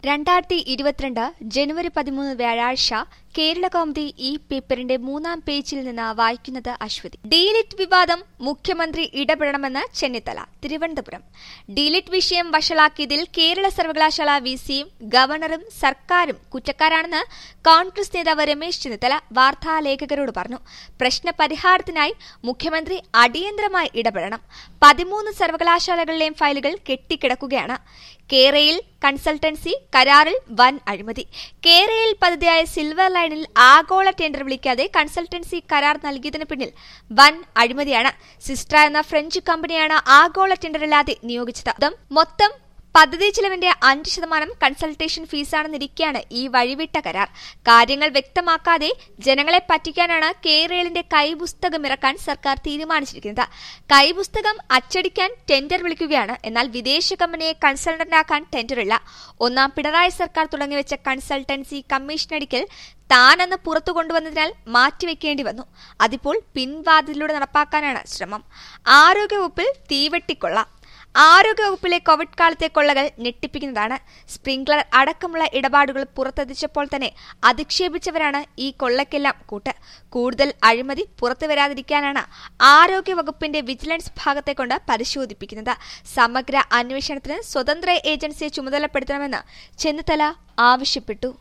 രണ്ടായിരത്തി ഇരുപത്തിരണ്ട് ജനുവരി പതിമൂന്ന് വ്യാഴാഴ്ച കേരള കൗമുദി ഈ പേപ്പറിന്റെ മൂന്നാം പേജിൽ നിന്ന് വായിക്കുന്നത് അശ്വതി ഡീലിറ്റ് വിവാദം മുഖ്യമന്ത്രി ഇടപെടണമെന്ന് ചെന്നിത്തല തിരുവനന്തപുരം ഡീലിറ്റ് വിഷയം വഷളാക്കിയതിൽ കേരള സർവകലാശാല വിസിയും ഗവർണറും സർക്കാരും കുറ്റക്കാരാണെന്ന് കോൺഗ്രസ് നേതാവ് രമേശ് ചെന്നിത്തല വാർത്താലേഖകരോട് പറഞ്ഞു പ്രശ്ന പരിഹാരത്തിനായി മുഖ്യമന്ത്രി അടിയന്തരമായി ഇടപെടണം പതിമൂന്ന് സർവകലാശാലകളിലെയും ഫയലുകൾ കെട്ടിക്കിടക്കുകയാണ് കേരയിൽ കൺസൾട്ടൻസി കരാറിൽ വൻ അഴിമതി കേരയിൽ പദ്ധതിയായ സിൽവർ ലൈനിൽ ആഗോള ടെൻഡർ വിളിക്കാതെ കൺസൾട്ടൻസി കരാർ നൽകിയതിന് പിന്നിൽ വൻ അഴിമതിയാണ് സിസ്ട്ര എന്ന ഫ്രഞ്ച് കമ്പനിയാണ് ആഗോള ടെൻഡറില്ലാതെ നിയോഗിച്ചത് അതും മൊത്തം പദ്ധതി ചിലവിന്റെ അഞ്ച് ശതമാനം കൺസൾട്ടേഷൻ ഫീസാണെന്നിരിക്കെയാണ് ഈ വഴിവിട്ട കരാർ കാര്യങ്ങൾ വ്യക്തമാക്കാതെ ജനങ്ങളെ പറ്റിക്കാനാണ് കേരളിന്റെ കൈപുസ്തകം ഇറക്കാൻ സർക്കാർ തീരുമാനിച്ചിരിക്കുന്നത് കൈപുസ്തകം അച്ചടിക്കാൻ ടെൻഡർ വിളിക്കുകയാണ് എന്നാൽ വിദേശ കമ്പനിയെ കൺസൾട്ടന്റാക്കാൻ ടെൻഡറില്ല ഒന്നാം പിണറായി സർക്കാർ തുടങ്ങിവെച്ച കൺസൾട്ടൻസി കമ്മീഷനടിക്കൽ താനെന്ന് പുറത്തു കൊണ്ടുവന്നതിനാൽ മാറ്റിവെക്കേണ്ടി വന്നു അതിപ്പോൾ പിൻവാതിലൂടെ നടപ്പാക്കാനാണ് ശ്രമം ആരോഗ്യവകുപ്പിൽ തീവെട്ടിക്കൊള്ള ആരോഗ്യവകുപ്പിലെ കോവിഡ് കാലത്തെ കൊള്ളകൾ ഞെട്ടിപ്പിക്കുന്നതാണ് സ്പ്രിംഗ്ലർ അടക്കമുള്ള ഇടപാടുകൾ പുറത്തെത്തിച്ചപ്പോൾ തന്നെ അധിക്ഷേപിച്ചവരാണ് ഈ കൊള്ളക്കെല്ലാം കൂട്ട് കൂടുതൽ അഴിമതി പുറത്തു വരാതിരിക്കാനാണ് ആരോഗ്യവകുപ്പിന്റെ വിജിലൻസ് ഭാഗത്തെ കൊണ്ട് പരിശോധിപ്പിക്കുന്നത് സമഗ്ര അന്വേഷണത്തിന് സ്വതന്ത്ര ഏജൻസിയെ ചുമതലപ്പെടുത്തണമെന്ന് ചെന്നിത്തല ആവശ്യപ്പെട്ടു